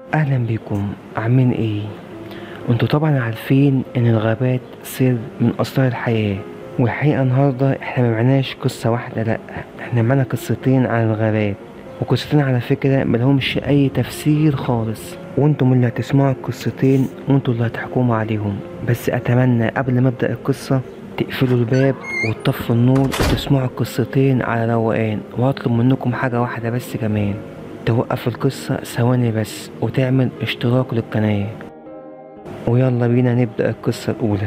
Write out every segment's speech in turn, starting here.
اهلا بكم عاملين ايه انتوا طبعا عارفين ان الغابات سر من اسرار الحياة والحقيقة النهاردة احنا ما معناش قصة واحدة لا احنا معانا قصتين عن الغابات وقصتين على فكرة ملهمش اي تفسير خالص وانتم اللي هتسمعوا القصتين وانتم اللي هتحكموا عليهم بس اتمنى قبل ما ابدأ القصة تقفلوا الباب وتطفوا النور وتسمعوا القصتين على روقان وهطلب منكم حاجة واحدة بس كمان توقف القصة ثواني بس وتعمل اشتراك للقناة ويلا بينا نبدأ القصة الأولى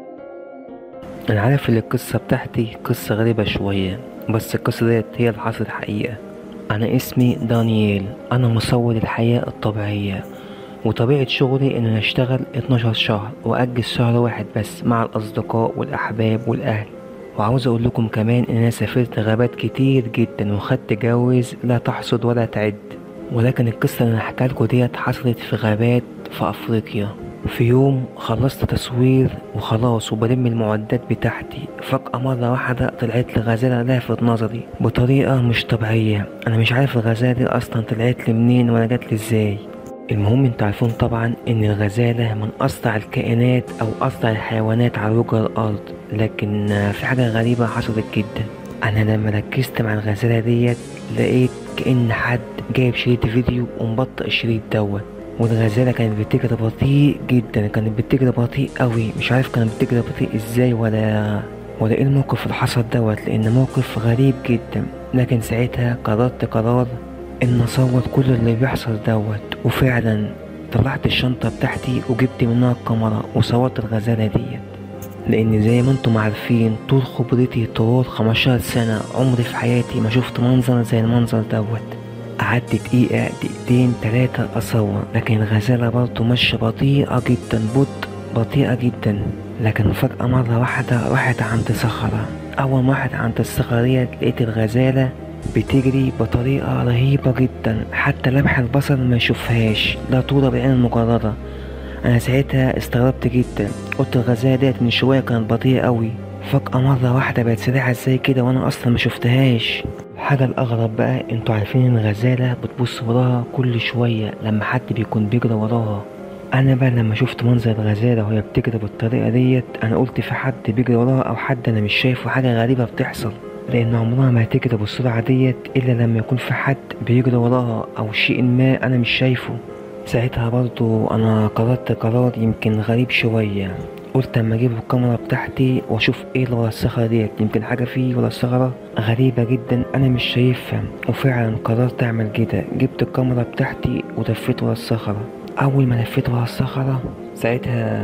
أنا عارف إن القصة بتاعتي قصة غريبة شوية بس القصة ديت هي اللي حصلت حقيقة أنا اسمي دانييل أنا مصور الحياة الطبيعية وطبيعة شغلي إن أنا أشتغل 12 شهر وأجز شهر واحد بس مع الأصدقاء والأحباب والأهل وعاوز أقول لكم كمان إن أنا سافرت غابات كتير جدا وخدت جوائز لا تحصد ولا تعد ولكن القصة اللي أنا هحكيها لكم ديت حصلت في غابات في أفريقيا في يوم خلصت تصوير وخلاص وبلم المعدات بتاعتي فجأة مرة واحدة طلعت لي غزالة لافت نظري بطريقة مش طبيعية أنا مش عارف الغزالة دي أصلا طلعت لي منين ولا جات لي إزاي المهم انتوا عارفين طبعا ان الغزالة من اسرع الكائنات او اسرع الحيوانات على وجه الارض لكن في حاجة غريبة حصلت جدا انا لما ركزت مع الغزالة ديت لقيت كأن حد جايب شريط فيديو ومبطئ الشريط دوت والغزالة كانت بتجري بطيء جدا كانت بتجري بطيء قوي مش عارف كانت بتجري بطيء ازاي ولا ولا ايه الموقف اللي حصل دوت لان موقف غريب جدا لكن ساعتها قررت قرار ان اصور كل اللي بيحصل دوت وفعلا طلعت الشنطة بتاعتي وجبت منها الكاميرا وصورت الغزالة ديت لان زي ما انتم عارفين طول خبرتي طول 15 سنة عمري في حياتي ما شفت منظر زي المنظر دوت قعدت دقيقة دقيقتين تلاتة أصور لكن الغزالة برضه ماشية بطيئة جدا بطء بطيئة جدا لكن فجأة مرة واحدة راحت عند صخرة أول ما راحت عند الصخرة ديت لقيت الغزالة بتجري بطريقة رهيبة جدا حتى لمح البصر ما يشوفهاش لا طولة بالعين المجردة أنا ساعتها استغربت جدا قلت الغزالة ديت من شوية كانت بطيئة أوي فجأة مرة واحدة بقت سريعة ازاي كده وأنا أصلا ما شفتهاش الحاجة الأغرب بقى انتوا عارفين إن الغزالة بتبص وراها كل شوية لما حد بيكون بيجري وراها أنا بقى لما شفت منظر الغزالة وهي بتجري بالطريقة ديت أنا قلت في حد بيجري وراها أو حد أنا مش شايفه حاجة غريبة بتحصل لأن عمرها ما هتجري بالسرعة ديت إلا لما يكون في حد بيجري وراها أو شيء ما أنا مش شايفه ساعتها برضو أنا قررت قرار يمكن غريب شوية قلت أما أجيب الكاميرا بتاعتي وأشوف إيه اللي ورا الصخرة ديت يمكن حاجة فيه ورا الصخرة غريبة جدا أنا مش شايفها وفعلا قررت أعمل كده جبت الكاميرا بتاعتي ولفيت ورا الصخرة أول ما لفيت ورا الصخرة ساعتها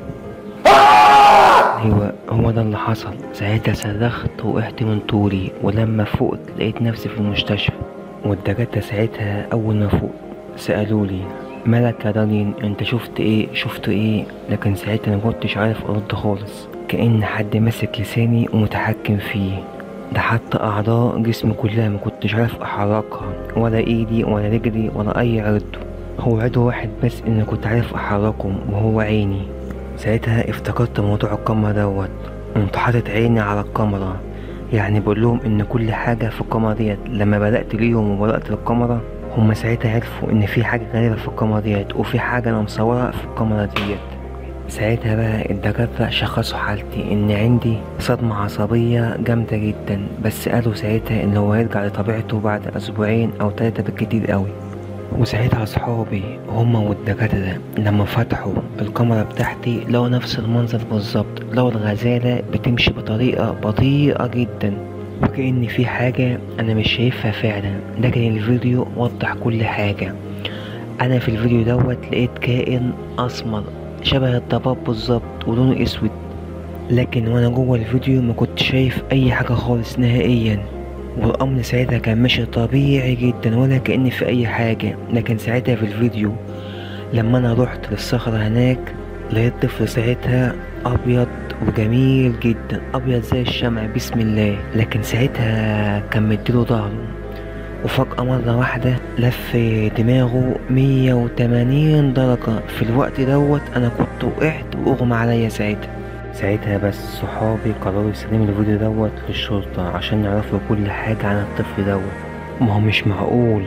ايوه هو ده اللي حصل ساعتها صرخت وقعت من طولي ولما فقت لقيت نفسي في المستشفى والدكاترة ساعتها اول ما فقت سألولي مالك يا دارين انت شفت ايه شفت ايه لكن ساعتها ما كنتش عارف ارد خالص كأن حد ماسك لساني ومتحكم فيه ده حتى اعضاء جسمي كلها ما كنتش عارف احركها ولا ايدي ولا رجلي ولا اي عضو هو عضو واحد بس ان كنت عارف احركه وهو عيني ساعتها افتكرت موضوع الكاميرا دوت قمت حاطط عيني على الكاميرا يعني بقول لهم ان كل حاجة في الكاميرا ديت لما بدأت ليهم وبدأت الكاميرا هما ساعتها عرفوا ان في حاجة غريبة في الكاميرا ديت وفي حاجة انا مصورها في الكاميرا ديت ساعتها بقى الدكاترة شخصوا حالتي ان عندي صدمة عصبية جامدة جدا بس قالوا ساعتها ان هو هيرجع لطبيعته بعد اسبوعين او تلاتة بالكتير قوي وساعتها اصحابي هما والدكاترة لما فتحوا الكاميرا بتاعتي لقوا نفس المنظر بالظبط لقوا الغزالة بتمشي بطريقة بطيئة جدا وكأن في حاجة أنا مش شايفها فعلا لكن الفيديو وضح كل حاجة أنا في الفيديو دوت لقيت كائن أسمر شبه الضباب بالظبط ولونه أسود لكن وأنا جوه الفيديو ما كنت شايف أي حاجة خالص نهائيا والأمر ساعتها كان ماشي طبيعي جدا ولا كأن في أي حاجة لكن ساعتها في الفيديو لما أنا رحت للصخرة هناك لقيت طفل ساعتها أبيض وجميل جدا أبيض زي الشمع بسم الله لكن ساعتها كان مديله ظهره وفجأة مرة واحدة لف دماغه مية وتمانين درجة في الوقت دوت أنا كنت وقعت وأغمى عليا ساعتها ساعتها بس صحابي قرروا يسلموا الفيديو دوت للشرطة عشان يعرفوا كل حاجة عن الطفل دوت ما هو مش معقول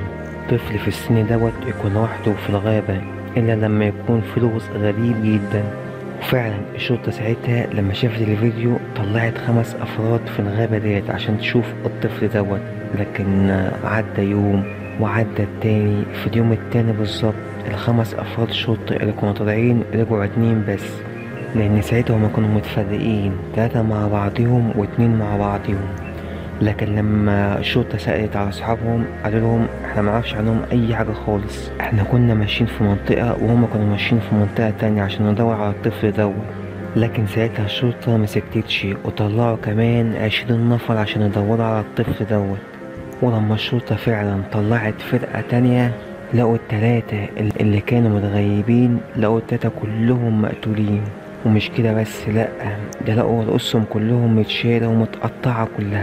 طفل في السن دوت يكون لوحده في الغابة إلا لما يكون في لغز غريب جدا وفعلا الشرطة ساعتها لما شافت الفيديو طلعت خمس أفراد في الغابة ديت عشان تشوف الطفل دوت لكن عدى يوم وعدى التاني في اليوم التاني بالظبط الخمس أفراد شرطة اللي كانوا طالعين رجعوا اتنين بس لأن ساعتها هما كانوا متفرقين تلاتة مع بعضهم واتنين مع بعضهم لكن لما الشرطة سألت على أصحابهم قالوا لهم احنا معرفش عنهم أي حاجة خالص احنا كنا ماشيين في منطقة وهما كانوا ماشيين في منطقة تانية عشان ندور على الطفل دوت لكن ساعتها الشرطة مسكتش وطلعوا كمان عشرين نفر عشان يدوروا على الطفل دوت ولما الشرطة فعلا طلعت فرقة تانية لقوا التلاتة اللي كانوا متغيبين لقوا التلاتة كلهم مقتولين ومش كده بس لأ ده لقوا رؤوسهم كلهم متشالة ومتقطعة كلها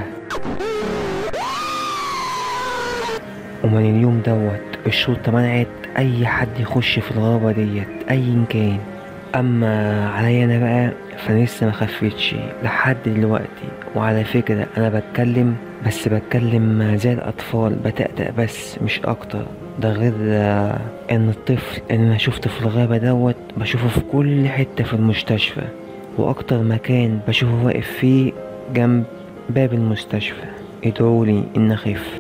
ومن اليوم دوت الشرطة منعت أي حد يخش في الغابة ديت أيا كان أما عليا أنا بقى فأنا لسه مخفتش لحد دلوقتي وعلى فكرة أنا بتكلم بس بتكلم زي الأطفال بتأتأ بس مش أكتر ده غير آه، إن الطفل اللي أنا شفته في الغابة دوت بشوفه في كل حتة في المستشفى وأكتر مكان بشوفه واقف فيه جنب باب المستشفى ادعولي إن أخف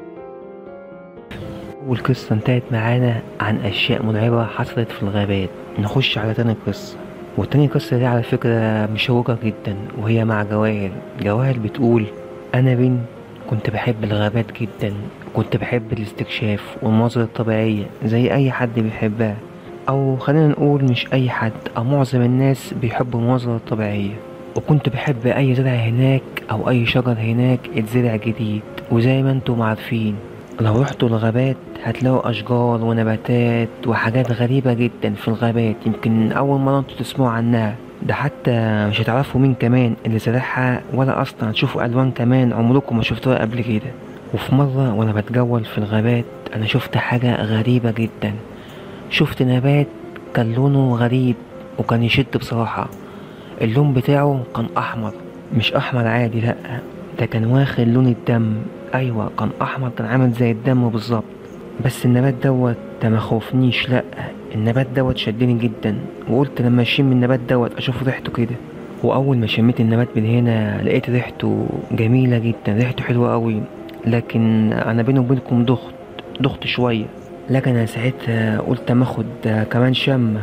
والقصة انتهت معانا عن أشياء مرعبة حصلت في الغابات نخش على تاني قصة والتاني قصة دي على فكرة مشوقة جدا وهي مع جواهر جواهر بتقول أنا بنت كنت بحب الغابات جدا كنت بحب الاستكشاف والمناظر الطبيعية زي أي حد بيحبها أو خلينا نقول مش أي حد أو معظم الناس بيحبوا المناظر الطبيعية وكنت بحب أي زرع هناك أو أي شجر هناك اتزرع جديد وزي ما انتم عارفين لو رحتوا الغابات هتلاقوا أشجار ونباتات وحاجات غريبة جدا في الغابات يمكن أول مرة انتوا تسمعوا عنها ده حتى مش هتعرفوا مين كمان اللي زرعها ولا أصلا هتشوفوا ألوان كمان عمركم ما شفتوها قبل كده وفي مرة وأنا بتجول في الغابات أنا شفت حاجة غريبة جدا شفت نبات كان لونه غريب وكان يشد بصراحة اللون بتاعه كان أحمر مش أحمر عادي لأ ده كان واخد لون الدم أيوة كان أحمر كان عامل زي الدم بالظبط بس النبات دوت ده ما خوفنيش لأ النبات دوت شدني جدا وقلت لما اشم النبات دوت اشوف ريحته كده واول ما شميت النبات من هنا لقيت ريحته جميلة جدا ريحته حلوة قوي لكن انا بيني وبينكم ضغط ضغط شوية لكن انا ساعتها قلت اما اخد كمان شم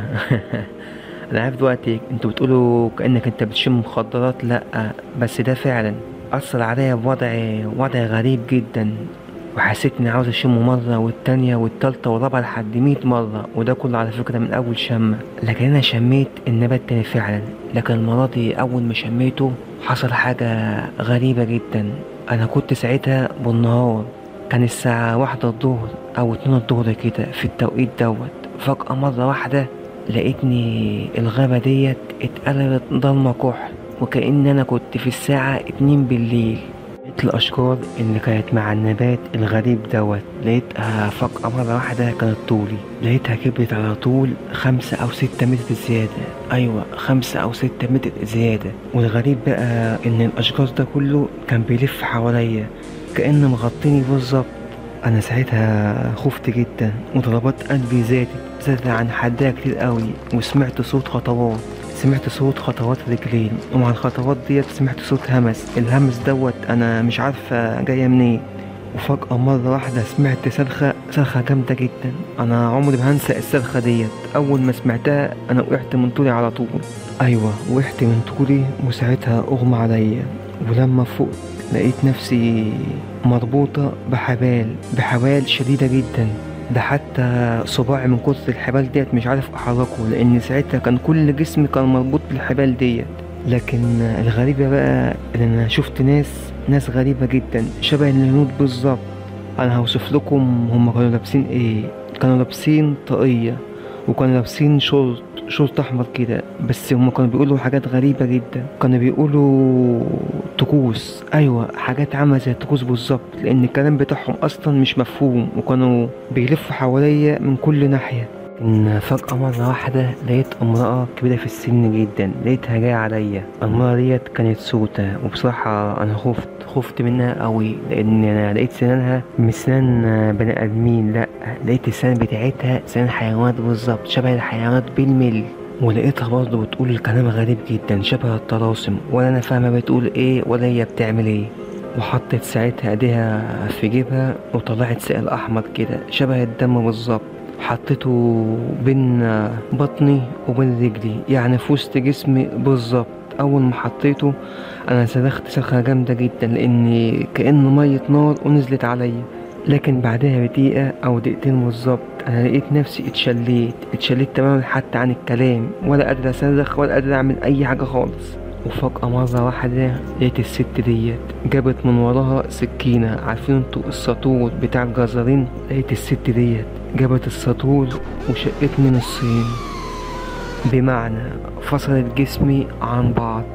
انا عارف دلوقتي انتوا بتقولوا كانك انت بتشم مخدرات لا بس ده فعلا اثر عليا بوضع وضع غريب جدا وحسيت اني عاوز اشمه مرة والتانية والتالتة والرابعة لحد مية مرة وده كله على فكرة من أول شمة لكن أنا شميت النبات تاني فعلا لكن المرة دي أول ما شميته حصل حاجة غريبة جدا أنا كنت ساعتها بالنهار كان الساعة واحدة الظهر أو اتنين الظهر كده في التوقيت دوت فجأة مرة واحدة لقيتني الغابة ديت اتقلبت ضلمة كحل وكأن أنا كنت في الساعة اتنين بالليل لقيت الأشجار اللي كانت مع النبات الغريب دوت لقيتها فجأة مرة واحدة كانت طولي لقيتها كبرت على طول خمسة أو ستة متر زيادة أيوة خمسة أو ستة متر زيادة والغريب بقى إن الأشجار ده كله كان بيلف حواليا كأنه مغطيني بالظبط أنا ساعتها خفت جدا وضربات قلبي زادت زادت عن حدها كتير قوي وسمعت صوت خطوات سمعت صوت خطوات رجلين ومع الخطوات ديت سمعت صوت همس الهمس دوت انا مش عارفة جاية منين وفجأة مرة واحدة سمعت صرخة صرخة جامدة جدا أنا عمري ما هنسى الصرخة ديت أول ما سمعتها أنا وقعت من طولي على طول أيوة وقعت من طولي وساعتها أغمى عليا ولما فقت لقيت نفسي مربوطة بحبال بحبال شديدة جدا ده حتى صباعي من كتر الحبال ديت مش عارف احركه لان ساعتها كان كل جسمي كان مربوط بالحبال ديت لكن الغريبة بقى ان انا شفت ناس ناس غريبة جدا شبه الهنود بالظبط انا هوصف لكم هم كانوا لابسين ايه كانوا لابسين طاقية وكانوا لابسين شورت شورت احمر كده بس هم كانوا بيقولوا حاجات غريبة جدا كانوا بيقولوا طقوس ايوه حاجات عاملة زي الطقوس بالظبط لان الكلام بتاعهم اصلا مش مفهوم وكانوا بيلفوا حواليا من كل ناحية ان فجأة مرة واحدة لقيت امرأة كبيرة في السن جدا لقيتها جاية عليا المرة ديت كانت سوتة وبصراحة انا خفت خفت منها قوي لان انا لقيت سنانها مش سنان بني ادمين لا لقيت السنان بتاعتها سنان حيوانات بالظبط شبه الحيوانات بالملي ولقيتها برضه بتقول كلام غريب جدا شبه الطلاسم ولا انا فاهمة بتقول ايه ولا هي بتعمل ايه وحطت ساعتها ايديها في جيبها وطلعت سائل احمر كده شبه الدم بالظبط حطيته بين بطني وبين رجلي يعني في وسط جسمي بالظبط اول ما حطيته انا صرخت صرخة جامدة جدا لان كأنه مية نار ونزلت عليا لكن بعدها بدقيقة او دقيقتين بالظبط انا لقيت نفسي اتشليت اتشليت تماما حتى عن الكلام ولا قادر اصرخ ولا قادر اعمل اي حاجة خالص وفجأة مرة واحدة لقيت الست ديت جابت من وراها سكينة عارفين انتوا الساطور بتاع الجزارين لقيت الست ديت جابت الساطور وشقتني نصين بمعنى فصلت جسمي عن بعض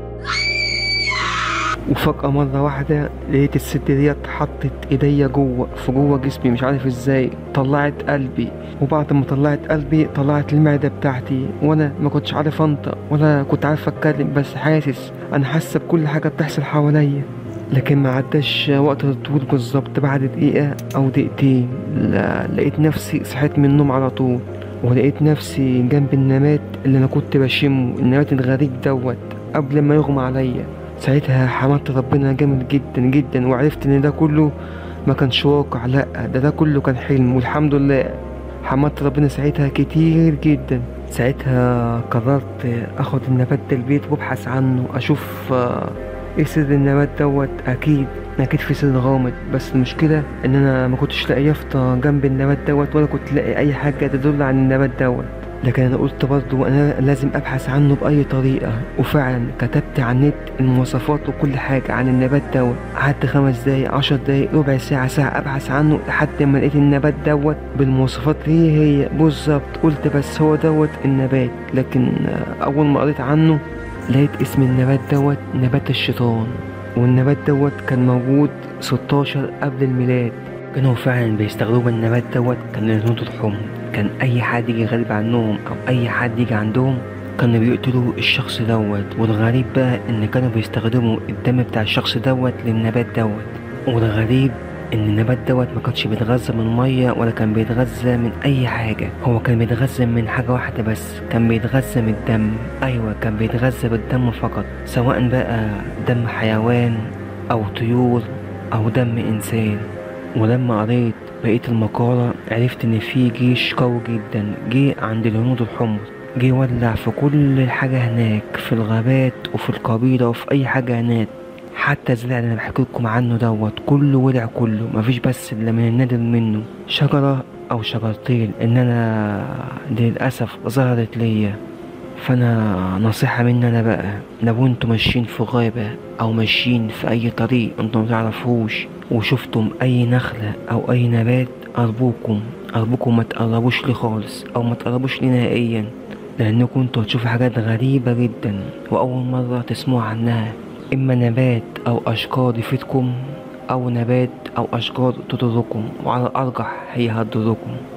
وفجأة مرة واحدة لقيت الست ديت حطت ايديا جوه في جوه جسمي مش عارف ازاي طلعت قلبي وبعد ما طلعت قلبي طلعت المعدة بتاعتي وانا ما كنتش عارف انطق ولا كنت عارف اتكلم بس حاسس انا حاسة بكل حاجة بتحصل حواليا لكن ما عداش وقت طويل بالظبط بعد دقيقة او دقيقتين لا لقيت نفسي صحيت من النوم على طول ولقيت نفسي جنب النبات اللي انا كنت بشمه النبات الغريب دوت قبل ما يغمى عليا ساعتها حمدت ربنا جامد جدا جدا وعرفت ان ده كله ما كانش واقع لا ده ده كله كان حلم والحمد لله حمدت ربنا ساعتها كتير جدا ساعتها قررت اخد النبات ده البيت وابحث عنه اشوف آه، ايه سر النبات دوت اكيد اكيد في سر غامض بس المشكله ان انا ما كنتش لاقي يافطه جنب النبات دوت ولا كنت لاقي اي حاجه تدل عن النبات دوت لكن انا قلت برضو انا لازم ابحث عنه باي طريقه وفعلا كتبت على النت المواصفات وكل حاجه عن النبات دوت قعدت خمس دقايق عشر دقايق ربع ساعه ساعه ابحث عنه لحد ما لقيت النبات دوت بالمواصفات هي هي بالظبط قلت بس هو دوت النبات لكن آه، اول ما قريت عنه لقيت اسم النبات دوت نبات الشيطان والنبات دوت كان موجود 16 قبل الميلاد كانوا فعلا بيستخدموا النبات دوت كان الهنود الحمر كان اي حد يجي غريب عنهم او اي حد يجي عندهم كانوا بيقتلوا الشخص دوت والغريب بقى ان كانوا بيستخدموا الدم بتاع الشخص دوت للنبات دوت والغريب ان النبات دوت ما كانش بيتغذى من ميه ولا كان بيتغذى من اي حاجه هو كان بيتغذى من حاجه واحده بس كان بيتغذى من الدم ايوه كان بيتغذى بالدم فقط سواء بقى دم حيوان او طيور او دم انسان ولما قريت بقية المقالة عرفت إن في جيش قوي جدا جه عند الهنود الحمر جه ولع في كل حاجة هناك في الغابات وفي القبيلة وفي أي حاجة هناك حتى الزرع اللي أنا بحكي لكم عنه دوت كله ولع كله مفيش بس إلا من النادر منه شجرة أو شجرتين إن أنا للأسف ظهرت ليا فانا نصيحة مني انا بقى لو انتوا ماشيين في غابة او ماشيين في اي طريق انتوا متعرفوش وشفتم اي نخلة او اي نبات ارجوكم ارجوكم ما تقربوش لي خالص او ما تقربوش لي نهائيا لانكم انتوا هتشوفوا حاجات غريبة جدا واول مرة تسمعوا عنها اما نبات او اشجار يفيدكم او نبات او اشجار تضركم وعلى الارجح هي هتضركم